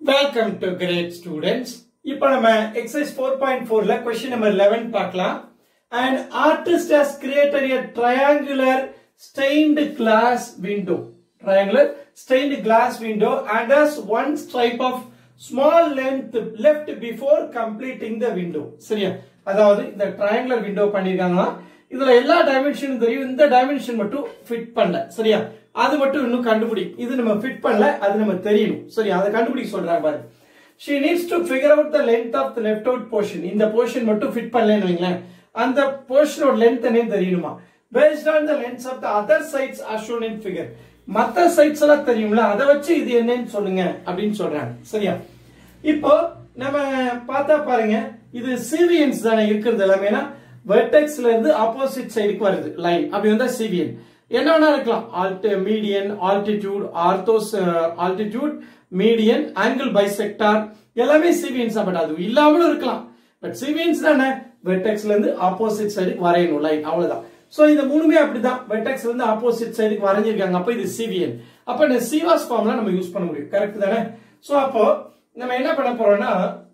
welcome to great students இப்போ நம்ம exercise four point ஃபோர்ல கொஸ்டின் நம்பர் லெவன் பார்க்கலாம் and artist has created a triangular stained glass window triangular stained glass window and has one stripe of small length left before completing the window சரியா அதாவது இந்த triangular window பண்ணிருக்காங்கன்னா இதுல எல்லா டைமென்ஷனும் தெரியும் இந்த dimension மட்டும் fit பண்ணல சரியா அது மட்டும் இன்னும் கண்டுபிடி இது நம்ம ஃபிட் பண்ணல அது நம்ம தெரியணும் சரியா அதை கண்டுபிடிக்க சொல்றாங்க பாரு she needs to figure out the length of the left out portion இந்த portion மட்டும் ஃபிட் பண்ணலன்னு வைங்களேன் அந்த போர்ஷனோட லென்த் என்னன்னு தெரியணுமா based on the lengths of the other sides are shown in figure மத்த சைட்ஸ் எல்லாம் தெரியும்ல அதை வச்சு இது என்னன்னு சொல்லுங்க அப்படின்னு சொல்றாங்க சரியா இப்போ நம்ம பார்த்தா பாருங்க இது சீவியன்ஸ் தானே இருக்கிறது எல்லாமே வெர்டெக்ஸ்ல இருந்து ஆப்போசிட் சைடுக்கு வருது லைன் அப்படி வந்தா சீவியன் என்ன வேணா இருக்கலாம் ஆல்டி மீடியன் ஆல்டிடியூட் ஆர்த்தோஸ் ஆல்டிடியூட் மீடியன் ஆங்கிள் பைசெக்டார் எல்லாமே சீவியன்ஸ் பட் அது இல்லாமலும் இருக்கலாம் பட் சீவியன்ஸ் தானே வெர்டெக்ஸ்ல இருந்து ஆப்போசிட் சைடுக்கு வரையணும் லைன் அவ்வளவுதான் சோ இந்த மூணுமே அப்படிதான் வெர்டெக்ஸ்ல இருந்து ஆப்போசிட் சைடுக்கு வரைஞ்சிருக்காங்க அப்ப இது சிவியன் அப்ப இந்த சிவாஸ் ஃபார்ம்ல நம்ம யூஸ் பண்ண முடியும் கரெக்ட் தானே சோ அப்போ நம்ம என்ன பண்ண போறோம்னா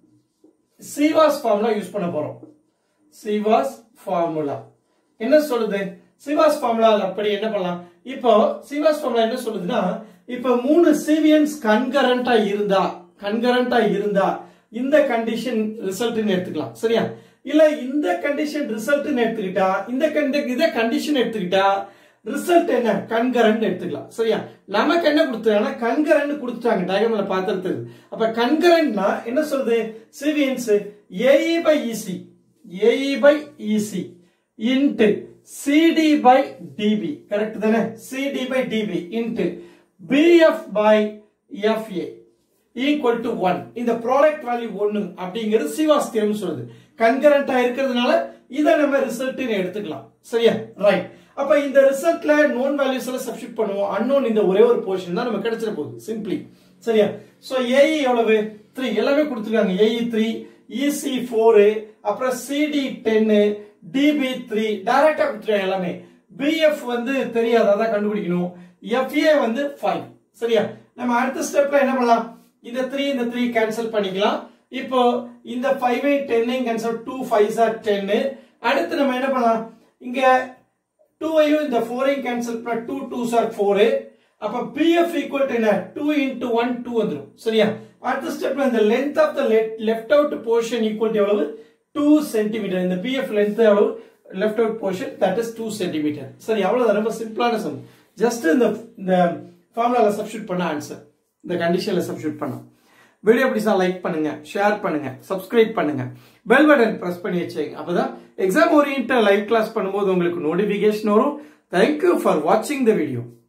சிவாஸ் ஃபார்முலா யூஸ் பண்ண போறோம் சிவாஸ் ஃபார்முலா என்ன சொல்லுது சிவாஸ் ஃபார்முலா அப்படி என்ன பண்ணலாம் இப்போ சிவாஸ் ஃபார்முலா என்ன சொல்லுதுன்னா இப்போ மூணு சிவியன்ஸ் கன்கரண்டா இருந்தா கன்கரண்டா இருந்தா இந்த கண்டிஷன் ரிசல்ட்னு எடுத்துக்கலாம் சரியா இல்ல இந்த கண்டிஷன் ரிசல்ட் எடுத்துக்கிட்டா இந்த இதை கண்டிஷன் எடுத்துக்கிட்டா ரிசல்ட் என்ன கண்கரண்ட் எடுத்துக்கலாம் சரியா நமக்கு என்ன கொடுத்தாங்கன்னா கண்கரண்ட் கொடுத்துட்டாங்க டயக்ராம்ல பார்த்துட்டு அப்ப கண்கரண்ட்னா என்ன சொல்றது cevians AE by EC AE by EC into CD by DB correct தானே CD by DB into BF by FA equal to one இந்த ப்ராடக்ட் வேல்யூ ஒன்னு அப்படிங்கிறது சிவாஸ் தியரம் சொல்லுது கன்கரண்டா இருக்கிறதுனால இதை நம்ம ரிசல்ட் எடுத்துக்கலாம் சரியா ரைட் அப்ப இந்த ரிசல்ட்ல நோன் வேல்யூஸ் எல்லாம் சப்ஸ்டிட் பண்ணுவோம் அன்னோன் இந்த ஒரே ஒரு போர்ஷன் தான் நம்ம கிடைச்சிட போகுது சிம்பிளி சரியா சோ ஏஇ எவ்வளவு த்ரீ எல்லாமே கொடுத்துருக்காங்க ஏஇ த்ரீ இசி ஃபோரு அப்புறம் சிடி டென்னு டிபி த்ரீ டைரக்டா கொடுத்துருக்காங்க எல்லாமே பிஎஃப் வந்து தெரியாது அதான் கண்டுபிடிக்கணும் எஃப்ஏ வந்து ஃபைவ் சரியா நம்ம அடுத்த ஸ்டெப்ல என்ன பண்ணலாம் இந்த த்ரீ இந்த த்ரீ கேன்சல் பண்ணிக்கலாம் இப்போ இந்த ஃபைவ் டென்னையும் cancel two five sir ten அடுத்து நம்ம என்ன பண்ணலாம் இங்க டூவையும் இந்த ஃபோரையும் கேன்சல் பண்ண டூ டூ சார் ஃபோரு அப்ப பிஎஃப் ஈக்குவல் டு என்ன டூ இன்டூ ஒன் டூ வந்துடும் சரியா அடுத்த ஸ்டெப்ல இந்த length of the left out portion equal to எவ்வளவு டூ சென்டிமீட்டர் இந்த பிஎஃப் லென்த் எவ்வளவு left out portion that is two centimetre சரி அவ்வளவுதான் ரொம்ப சிம்பிளான சம் ஜஸ்ட் இந்த இந்த ஃபார்முலால சப்ஸ்டியூட் பண்ண ஆன்சர் இந்த கண்டிஷன்ல சப்ஸ்டியூட் பண்ணோம் வீடியோ பிடிச்சா லைக் பண்ணுங்க ஷேர் பண்ணுங்க சப்ஸ்கிரைப் பண்ணுங்க பெல் பட்டன் பிரஸ் பண்ணி வச்சுங்க அப்பதான் எக்ஸாம் ஓரியன்டா லைவ் கிளாஸ் பண்ணும்போது உங்களுக்கு நோட்டிபிகேஷன் வரும் தேங்க்யூ ஃபார் வாட்சிங் த வீடியோ